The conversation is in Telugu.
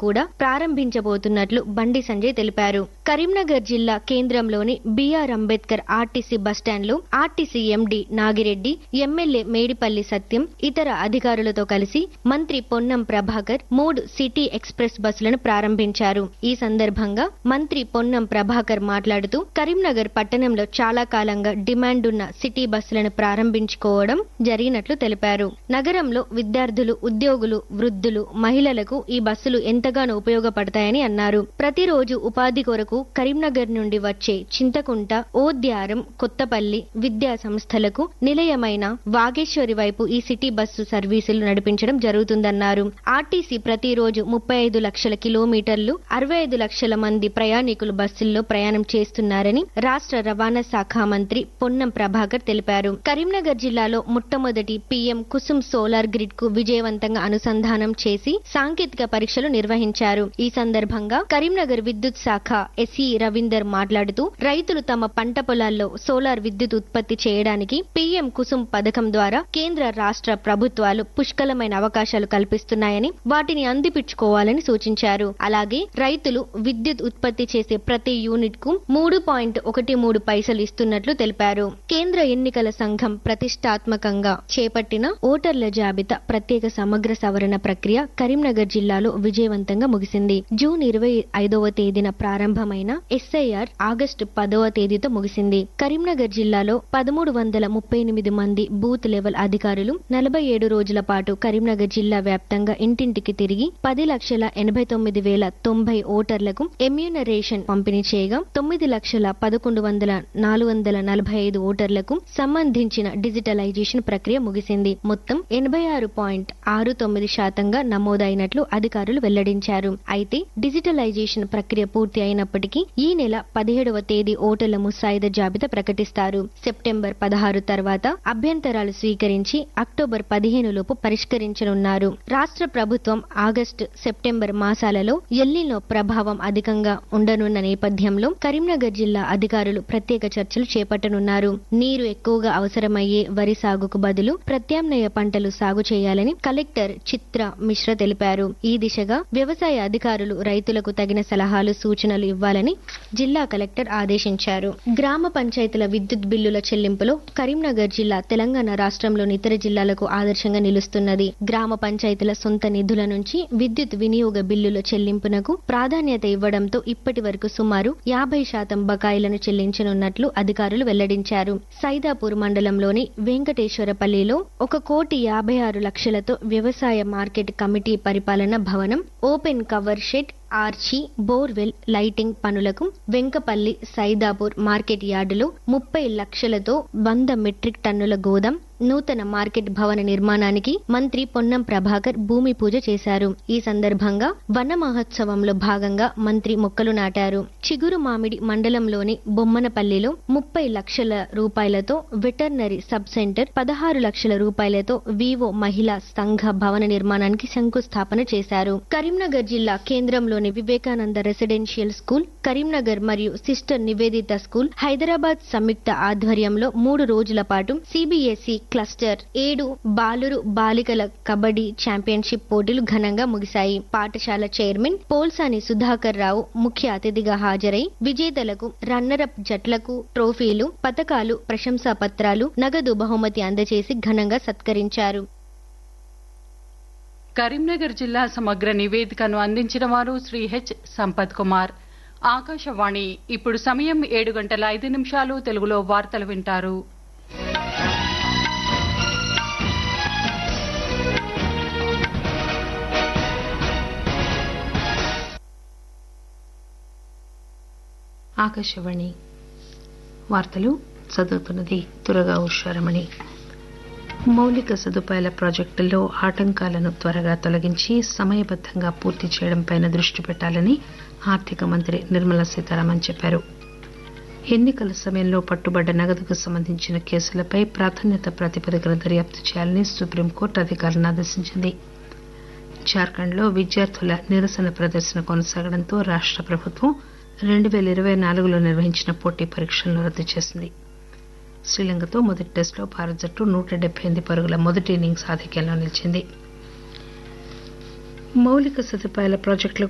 కూడా ప్రారంభించబోతున్నట్లు బండి సంజయ్ తెలిపారు కరీంనగర్ జిల్లా కేంద్రంలోని బిఆర్ అంబేద్కర్ ఆర్టీసీ బస్టాండ్లో RTC MD Nagireddy MLA Medipalli Satyam ఇతర అధికారులతో కలిసి మంత్రి పొన్నం ప్రభాకర్ మూడు సిటీ ఎక్స్ప్రెస్ బస్సులను ప్రారంభించారు ఈ సందర్భంగా మంత్రి పొన్నం ప్రభాకర్ మాట్లాడుతూ కరీంనగర్ పట్టణంలో చాలా కాలంగా డిమాండ్ ఉన్న సిటీ బస్సులను ప్రారంభించుకోవడం జరిగినట్లు తెలిపారు నగరంలో విద్యార్థులు ఉద్యోగులు వృద్ధులు మహిళలకు ఈ బస్సులు ఎంతగానో ఉపయోగపడతాయని అన్నారు ప్రతిరోజు ఉపాధి కొరకు కరీంనగర్ నుండి వచ్చే చింతకుంట ఓద్యారం కొత్తపల్లి విద్యా సంస్థలకు నిలయమైన వాగేశ్వరి వైపు ఈ సిటీ బస్సు సర్వీసులు నడిపించడం జరుగుతుందన్నారు ఆర్టీసీ ప్రతిరోజు ముప్పై ఐదు లక్షల కిలోమీటర్లు అరవై ఐదు లక్షల మంది ప్రయాణికులు బస్సుల్లో ప్రయాణం చేస్తున్నారని రాష్ట్ర రవాణా శాఖ మంత్రి పొన్నం ప్రభాకర్ తెలిపారు కరీంనగర్ జిల్లాలో మొట్టమొదటి పీఎం కుసుమ్ సోలార్ గ్రిడ్ కు విజయవంతంగా అనుసంధానం చేసి సాంకేతిక పరీక్షలు నిర్వహించారు ఈ సందర్భంగా కరీంనగర్ విద్యుత్ శాఖ ఎస్ఈ రవీందర్ మాట్లాడుతూ రైతులు తమ పంట పొలాల్లో సోలార్ విద్యుత్ ఉత్పత్తి చేయడానికి పీఎం కుసుమ్ పథకం ద్వారా కేంద్ర రాష్ట్ర ప్రభుత్వాలు పుష్కలమైన అవకాశాలు కల్పిస్తున్నాయని వాటిని అందిపుచ్చుకోవాలని సూచించారు అలాగే రైతులు విద్యుత్ ఉత్పత్తి చేసే ప్రతి యూనిట్ కు మూడు పాయింట్ ఒకటి మూడు పైసలు ఇస్తున్నట్లు తెలిపారు కేంద్ర ఎన్నికల సంఘం ప్రతిష్టాత్మకంగా చేపట్టిన ఓటర్ల జాబితా ప్రత్యేక సమగ్ర సవరణ ప్రక్రియ కరీంనగర్ జిల్లాలో విజయవంతంగా ముగిసింది జూన్ ఇరవై ఐదవ తేదీన ప్రారంభమైన ఎస్ఐఆర్ ఆగస్టు పదవ తేదీతో ముగిసింది కరీంనగర్ జిల్లాలో పదమూడు వందల ముప్పై ఎనిమిది మంది బూత్ లెవెల్ అధికారులు నలభై ఏడు రోజుల పాటు కరీంనగర్ జిల్లా వ్యాప్తంగా ఇంటింటికి తిరిగి పది లక్షల ఎనభై తొమ్మిది వేల తొంభై ఓటర్లకు ఎమ్యూనరేషన్ పంపిణీ చేయగా తొమ్మిది లక్షల పదకొండు వందల నాలుగు వందల నలభై ఐదు ఓటర్లకు సంబంధించిన డిజిటలైజేషన్ ప్రక్రియ ముగిసింది మొత్తం ఎనభై ఆరు పాయింట్ ఆరు తొమ్మిది శాతంగా నమోదైనట్లు అధికారులు వెల్లడించారు అయితే డిజిటలైజేషన్ ప్రక్రియ పూర్తి అయినప్పటికీ ఈ నెల పదిహేడవ తేదీ ఓటర్ల ముసాయిదా జాబితా ప్రకటిస్తారు సెప్టెంబర్ పదహారు తర్వాత అభ్యంతరాలు స్వీకరించి అక్టోబర్ పదిహేను లోపు పరిష్కరించనున్నారు రాష్ట్ర ప్రభుత్వం ఆగస్టు సెప్టెంబర్ మాసాలలో ఎల్లినో ప్రభావం అధికంగా ఉండనున్న నేపథ్యంలో కరీంనగర్ జిల్లా అధికారులు ప్రత్యేక చర్చలు చేపట్టనున్నారు నీరు ఎక్కువగా అవసరమయ్యే వరి సాగుకు బదులు ప్రత్యామ్నాయ పంటలు సాగు చేయాలని కలెక్టర్ చిత్ర మిశ్ర తెలిపారు ఈ దిశగా వ్యవసాయ అధికారులు రైతులకు తగిన సలహాలు సూచనలు ఇవ్వాలని జిల్లా కలెక్టర్ ఆదేశించారు గ్రామ పంచాయతీల విద్యుత్ బిల్లుల చెల్లింపులో కరీంనగర్ జిల్లా తెలంగాణ రాష్ట్రంలోని ఇతర జిల్లాలకు ఆదర్శంగా నిలుస్తున్నది గ్రామ పంచాయతీల సొంత నిధుల నుంచి విద్యుత్ వినియోగ బిల్లుల చెల్లింపునకు ప్రాధాన్యత ఇవ్వడంతో ఇప్పటి వరకు సుమారు యాభై శాతం బకాయిలను చెల్లించనున్నట్లు అధికారులు వెల్లడించారు సైదాపూర్ మండలంలోని వెంకటేశ్వరపల్లిలో ఒక కోటి యాభై ఆరు లక్షలతో వ్యవసాయ మార్కెట్ కమిటీ పరిపాలన భవనం open cover shed arch borewell lighting పనులకు వెంకపల్లి సైదాపూర్ మార్కెట్ యార్డులో ముప్పై లక్షలతో వంద మెట్రిక్ టన్నుల గోదాం నూతన మార్కెట్ భవన నిర్మాణానికి మంత్రి పొన్నం ప్రభాకర్ భూమి పూజ చేశారు ఈ సందర్భంగా వన మహోత్సవంలో భాగంగా మంత్రి మొక్కలు నాటారు చిగురు మామిడి మండలంలోని బొమ్మనపల్లిలో ముప్పై లక్షల రూపాయలతో వెటర్నరీ సబ్ సెంటర్ పదహారు లక్షల రూపాయలతో వివో మహిళా సంఘ భవన నిర్మాణానికి శంకుస్థాపన చేశారు కరీంనగర్ జిల్లా కేంద్రంలోని వివేకానంద రెసిడెన్షియల్ స్కూల్ కరీంనగర్ మరియు సిస్టర్ నివేదిత స్కూల్ హైదరాబాద్ సంయుక్త ఆధ్వర్యంలో మూడు రోజుల పాటు సిబిఎస్ఈ క్లస్టర్ ఏడు బాలురు బాలికల కబడ్డీ ఛాంపియన్షిప్ పోటీలు ఘనంగా ముగిశాయి పాఠశాల చైర్మన్ పోల్సాని సుధాకర్ రావు ముఖ్య అతిథిగా హాజరై విజేతలకు రన్నరప్ జట్లకు ట్రోఫీలు పతకాలు ప్రశంసా పత్రాలు నగదు బహుమతి అందజేసి ఘనంగా సత్కరించారు కరీంనగర్ జిల్లా సమగ్ర నివేదికను అందించిన వారు శ్రీ హెచ్ సంపత్ కుమార్ ఆకాశవాణి ఇప్పుడు సమయం ఏడు గంటల ఐదు నిమిషాలు తెలుగులో వార్తలు వింటారు ఆకాశవాణి వార్తలు చదువుతున్నది తురగా ఉషారమణి మౌలిక సదుపాయాల ప్రాజెక్టుల్లో ఆటంకాలను త్వరగా తొలగించి సమయబద్దంగా పూర్తి చేయడంపై దృష్టి పెట్టాలని ఆర్థిక మంత్రి నిర్మలా సీతారామన్ చెప్పారు ఎన్నికల సమయంలో పట్టుబడ్డ నగదుకు సంబంధించిన కేసులపై ప్రాధాన్యత ప్రాతిపదికన దర్యాప్తు చేయాలని సుప్రీంకోర్టు అధికారులను ఆదేశించింది జార్ఖండ్లో విద్యార్థుల నిరసన ప్రదర్శన కొనసాగడంతో రాష్ట ప్రభుత్వం రెండు పేల ఇరవై నాలుగులో నిర్వహించిన పోటీ పరీక్షలను రద్దు చేసింది శ్రీలంకతో మొదటి టెస్టులో భారత జట్టు నూట డెబ్బై ఎనిమిది పరుగుల మొదటి ఇన్నింగ్స్ ఆధిక్యంలో నిలిచింది మౌలిక సదుపాయాల ప్రాజెక్టుల